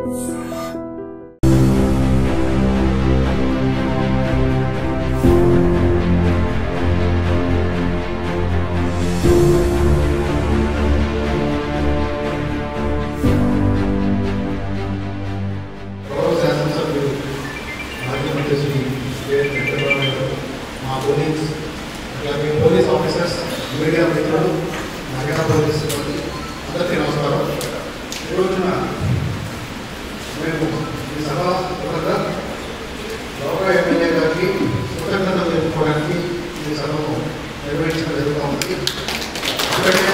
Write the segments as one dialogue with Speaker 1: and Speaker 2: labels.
Speaker 1: గౌరవ శాసనసభ్యులు మాజీ మంత్రి శ్రీ కె. వెంకటరామయ్య గారు, మా పోలీస్ అలాగే పోలీస్ ఆఫీసర్స్ మీడియా మిత్రులు మహిళా పోలీస్ సిబ్బంది అందరికీ నమస్కారం ఈ రోజున మేము ఈ సభ ద్వారా గౌరవ ఎమ్మెల్యే గారికి కృతజ్ఞతలు తెలుపుకోవడానికి ఈ సభను నిర్వహించడం జరుగుతూ ఉంది ఎందుకంటే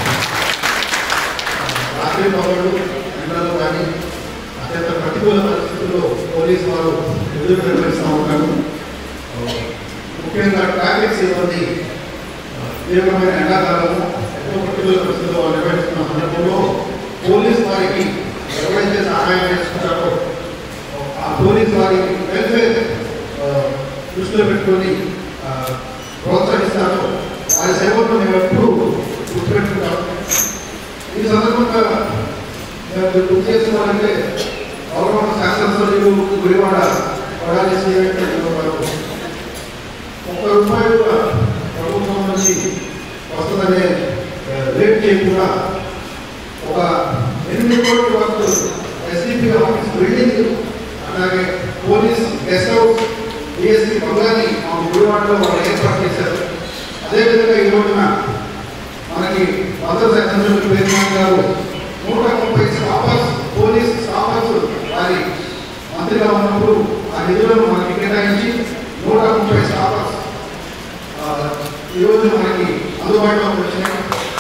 Speaker 1: రాత్రి పగలు ఎండలు కానీ అత్యంత ప్రతికూల పరిస్థితుల్లో పోలీసు వారు విధులు నిర్వహిస్తూ ఉంటారు ముఖ్యంగా ట్రాఫిక్ సిబ్బంది తీవ్రమైన ఎండాకాలము ఎంతో ప్రతికూల పరిస్థితుల్లో వారు నిర్వహిస్తున్న సందర్భంలో పోలీసు వారికి ఎవరైతే సహాయం చేసుకుంటారో ఆ పోలీసు వారి వెల్ఫేర్ ఆ, దృష్టిలో పెట్టుకొని ఆ, ప్రోత్సహిస్తారో వారి సేవలను మేము ఎప్పుడూ గుర్తుపెట్టుకుంటాం ఈ సందర్భంగా మేము గుర్తు చేసుకోవాలంటే గౌరవ శాసనసభ్యులు గుడివాడ కొడాలి శ్రీవెంకటేశ్వర గారు ఒక్క రూపాయి కూడా ప్రభుత్వం నుంచి వస్తుందనే ఆ, రేట్ చేయకుండా ఒక ఎనిమిది కోట్ల వరకు ఎస్డిపి ఆఫీస్ బిల్డింగ్ అలాగే పోలీస్ గెస్ట్ హౌస్ డిఎస్పీ బంగాని మా గుడివాడలో వాళ్ళు ఏర్పాటు చేశారు అదేవిధంగా ఈ రోజున మనకి భద్ర శాసనసభ్యులు ప్రేమాన్ గారు నూట ముప్పై స్టాఫర్స్ పోలీస్ స్టాఫర్స్ వారి మంత్రిగా ఉన్నప్పుడు ఆ నిధులను మనకి కేటాయించి నూట ముప్పై స్టాఫర్స్ ఆ, ఈరోజు మనకి అందుబాటులోకి వచ్చినాయి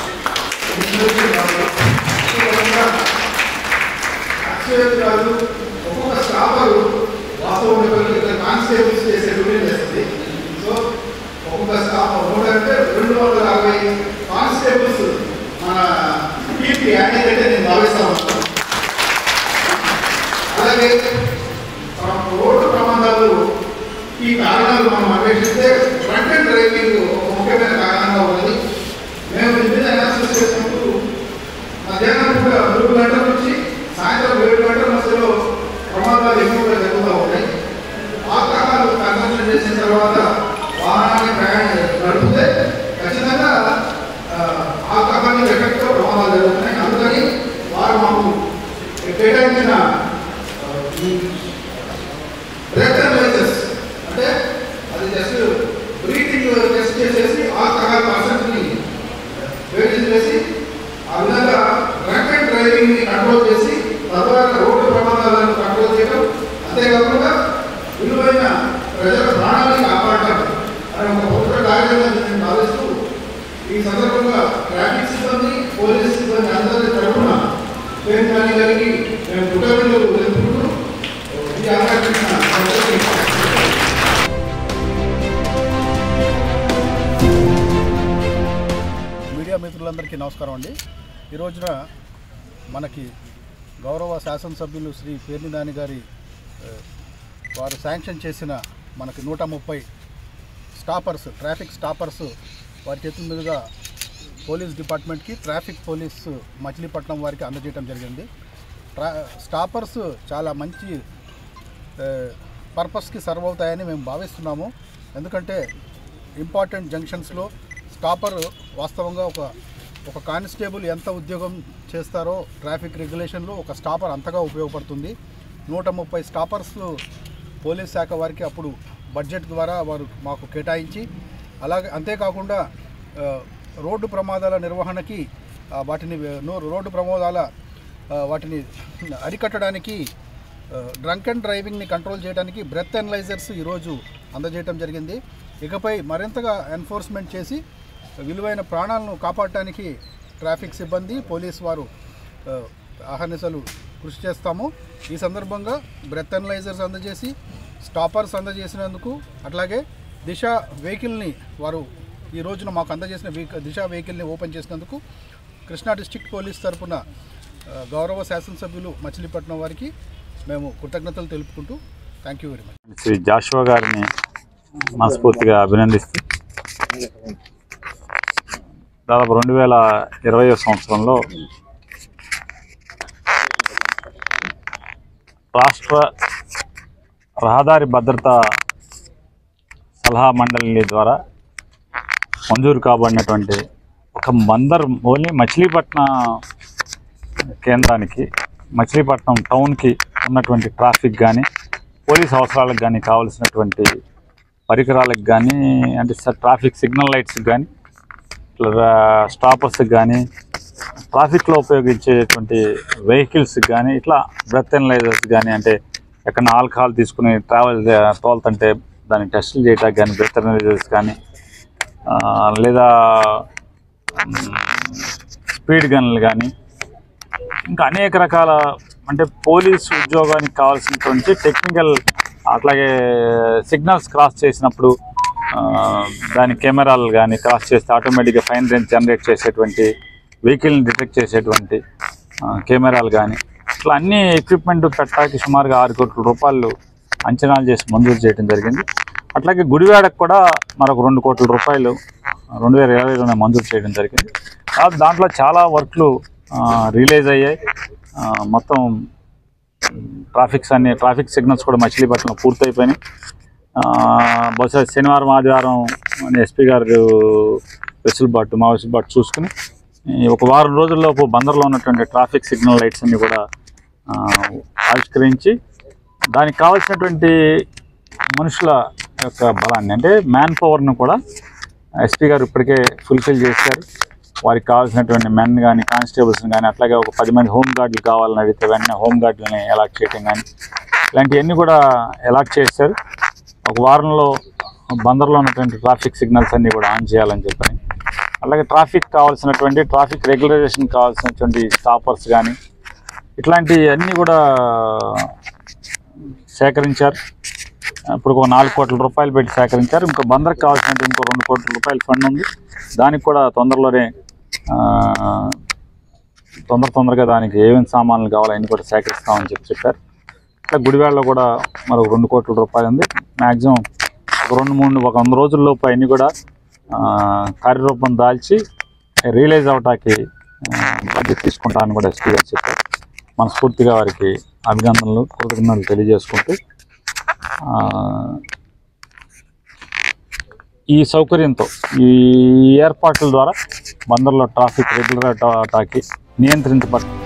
Speaker 1: యాక్చువల్ కాదు ఒక్కొక్క స్టాఫరు వాస్తవంలో ఇద్దరు కానిస్టేబుల్స్ చేసే డ్యూటీ చేస్తుంది సో ఒక్కొక్క స్టాఫ్ నూట అంటే రెండు వందల అరవై కానిస్టేబుల్స్ మన టీపీ యాడ్ అయితే నేను భావిస్తా ఉన్నాను అలాగే ఆ, రోడ్డు ప్రమాదాలు ఈ కారణాలు మనం అన్వేషిస్తే ఫ్రంట్ అండ్ డ్రైవింగ్ ఒక ముఖ్యమైన కారణంగా ఉన్నది మేము వివిధ అనాలిసిస్ చేసినప్పుడు మధ్యాహ్నం కూడా మూడు గంటల నుంచి సాయంత్రం ఏడు గంటల మధ్యలో ప్రమాదాలు ఎక్కువగా జరుగుతూ ఉన్నాయి ఆల్కహాల్ కన్సంప్షన్ చేసిన తర్వాత వాహనాన్ని ప్రయాణం నడిపితే ఖచ్చితంగా ఆల్కహాల్ ఎఫెక్ట్తో ప్రమాదాలు జరుగుతున్నాయి అందుకని వారు మాకు కేటాయించిన ఆ, ఈ బ్రెత్ అనలైజర్స్ అంటే అది జస్ట్ బ్రీతింగ్ టెస్ట్ చేసేసి ఆల్కహాల్ పర్సెంట్ని వేడి చేసి ఆ విధంగా డ్రంక్ అండ్ డ్రైవింగ్ ని కంట్రోల్ చేసి తద్వారా రోడ్డు ప్రమాదాలను కంట్రోల్ చేయడం అంతేకాకుండా విలువైన ప్రజల ప్రాణాలను కాపాడటం అనే ఒక పవిత్ర కార్యక్రమాన్ని నేను భావిస్తూ ఈ సందర్భంగా ట్రాఫిక్ సిబ్బంది పోలీస్ సిబ్బంది అందరి తరఫున పేరు రాణి గారికి మేము కృతజ్ఞతలు తెలుపుకుంటూ ఈ అవకాశం ఇచ్చిన అందరికీ
Speaker 2: మీడియా మిత్రులందరికీ నమస్కారం అండి ఈ రోజున మనకి గౌరవ శాసనసభ్యులు శ్రీ పేర్నిదాని గారి ఆ, వారు శాంక్షన్ చేసిన మనకి నూట ముప్పై స్టాపర్స్ ట్రాఫిక్ స్టాపర్స్ వారి చేతుల మీదుగా పోలీస్ డిపార్ట్మెంట్కి ట్రాఫిక్ పోలీస్ మచిలీపట్నం వారికి అందజేయడం జరిగింది ట్రా స్టాపర్స్ చాలా మంచి ఆ, పర్పస్కి సర్వ్ అవుతాయని మేము భావిస్తున్నాము ఎందుకంటే ఇంపార్టెంట్ జంక్షన్స్లో స్టాపర్ వాస్తవంగా ఒక ఒక కానిస్టేబుల్ ఎంత ఉద్యోగం చేస్తారో ట్రాఫిక్ రెగ్యులేషన్లో ఒక స్టాపర్ అంతగా ఉపయోగపడుతుంది నూట ముప్పై స్టాపర్స్ పోలీస్ శాఖ వారికి అప్పుడు బడ్జెట్ ద్వారా వారు మాకు కేటాయించి అలాగే అంతేకాకుండా ఆ, రోడ్డు ప్రమాదాల నిర్వహణకి ఆ, వాటిని నో- రోడ్డు ప్రమాదాల ఆ, వాటిని అరికట్టడానికి డ్రంక్ అండ్ డ్రైవింగ్ని కంట్రోల్ చేయడానికి బ్రెత్ అనలైజర్స్ ఈరోజు అందజేయడం జరిగింది ఇకపై మరింతగా ఎన్ఫోర్స్మెంట్ చేసి విలువైన ప్రాణాలను కాపాడటానికి ట్రాఫిక్ సిబ్బంది పోలీస్ వారు ఆ, అహర్నిశలు కృషి చేస్తాము ఈ సందర్భంగా బ్రెత్ అనలైజర్స్ అందజేసి స్టాపర్స్ అందజేసినందుకు అట్లాగే దిశ వెహికల్ని వారు ఈ రోజున మాకు అందజేసిన వెహికల్ దిశ వెహికల్ని ఓపెన్ చేసినందుకు కృష్ణా డిస్టిక్ పోలీస్ తరపున ఆ, గౌరవ శాసనసభ్యులు మచిలీపట్నం వారికి మేము కృతజ్ఞతలు తెలుపుకుంటూ thank you very much
Speaker 3: Shri Joshua గారిని మనస్ఫూర్తిగా అభినందిస్తూ దాదాపు రెండు వేల ఇరవై సంవత్సరంలో రాష్ట్ర రహదారి భద్రతా సలహా మండలి ద్వారా మంజూరు కాబడినటువంటి ఒక బందర్ ఓన్లీ మచిలీపట్నం కేంద్రానికి మచిలీపట్నం టౌన్కి ఉన్నటువంటి ట్రాఫిక్ కానీ పోలీస్ అవసరాలకు కానీ కావాల్సినటువంటి పరికరాలకు కానీ అంటే స- ట్రాఫిక్ సిగ్నల్ లైట్స్కి కానీ ఇట్లా స్టాపర్స్కి కానీ ట్రాఫిక్లో ఉపయోగించేటువంటి వెహికల్స్కి కానీ ఇట్లా బ్రెత్ ఎనలైజర్స్ కానీ అంటే ఎక్కడ ఆల్కహాల్ తీసుకుని ట్రావెల్ తోలుతుంటే దాన్ని టెస్టులు చేయడానికి కానీ బ్రెత్ ఎనలైజర్స్ కానీ ఆ, లేదా స్పీడ్ గన్లు కానీ ఇంకా అనేక రకాల అంటే పోలీస్ ఉద్యోగానికి కావాల్సినటువంటి టెక్నికల్ అట్లాగే సిగ్నల్స్ క్రాస్ చేసినప్పుడు ఆ, దాని కెమెరాలు కానీ క్రాస్ చేస్తే ఆటోమేటిక్గా ఫైన్ రేంజ్ జనరేట్ చేసేటువంటి వెహికల్ని డిటెక్ట్ చేసేటువంటి ఆ, కెమెరాలు కానీ ఇట్లా అన్ని ఎక్విప్మెంట్ పెట్టడానికి సుమారుగా ఆరు కోట్ల రూపాయలు అంచనాలు చేసి మంజూరు చేయడం జరిగింది అట్లాగే గుడివాడకు కూడా మరొక రెండు కోట్ల రూపాయలు రెండు వేల ఇరవైలోనే మంజూరు చేయడం జరిగింది కాబట్టి దాంట్లో చాలా వర్క్లు రిలీజ్ అయ్యాయి ఆ, మొత్తం ట్రాఫిక్స్ అన్ని ట్రాఫిక్ సిగ్నల్స్ కూడా మచిలీపట్నంలో పూర్తయిపోయినాయి ఆ, బహుశా శనివారం ఆదివారం ఎస్పీ గారు వెసులుబాటు మా వెసులుబాటు చూసుకుని ఈ ఒక వారం రోజుల్లోపు బందర్లో ఉన్నటువంటి ట్రాఫిక్ సిగ్నల్ లైట్స్ అన్ని కూడా ఆ, ఆవిష్కరించి దానికి కావాల్సినటువంటి మనుషుల యొక్క బలాన్ని అంటే మ్యాన్ పవర్ను కూడా ఎస్పీ గారు ఇప్పటికే ఫుల్ఫిల్ చేశారు వారికి కావాల్సినటువంటి మెన్ కానీ కానిస్టేబుల్స్ని కానీ అట్లాగే ఒక పది మంది హోమ్ గార్డులు కావాలని అడిగితే వెంటనే హోమ్ గార్డులని అలాట్ చేయటం కానీ ఇలాంటివన్నీ కూడా అలాట్ చేశారు ఒక వారంలో బందర్లో ఉన్నటువంటి ట్రాఫిక్ సిగ్నల్స్ అన్నీ కూడా ఆన్ చేయాలని చెప్పని అలాగే ట్రాఫిక్ కావాల్సినటువంటి ట్రాఫిక్ రెగ్యులరైజేషన్ కావాల్సినటువంటి స్టాపర్స్ కానీ ఇట్లాంటి అన్నీ కూడా సేకరించారు ఇప్పుడు ఒక నాలుగు కోట్ల రూపాయలు పెట్టి సేకరించారు ఇంకో బందర్కి కావాల్సినట్టు ఇంకో రెండు కోట్ల రూపాయల ఫండ్ ఉంది దానికి కూడా తొందరలోనే ఆ, తొందర తొందరగా దానికి ఏమేమి సామాన్లు కావాలో అన్ని కూడా సేకరిస్తామని చెప్పి చెప్పారు ఇట్లా గుడివాడలో కూడా మరొక రెండు కోట్ల రూపాయలు ఉంది మ్యాక్సిమం ఒక రెండు మూడు ఒక వంద రోజుల్లోపు అన్నీ కూడా ఆ, కార్యరూపం దాల్చి రియలైజ్ అవటానికి బడ్జెట్ తీసుకుంటానని కూడా ఎస్పీ గారు చెప్పారు మనస్ఫూర్తిగా వారికి అభినందనలు కృతజ్ఞతలు తెలియజేసుకుంటూ ఆ, ఈ సౌకర్యంతో ఈ ఏర్పాట్ల ద్వారా బందర్లో ట్రాఫిక్ రెగ్యులర్ అవటానికి నియంత్రించబడ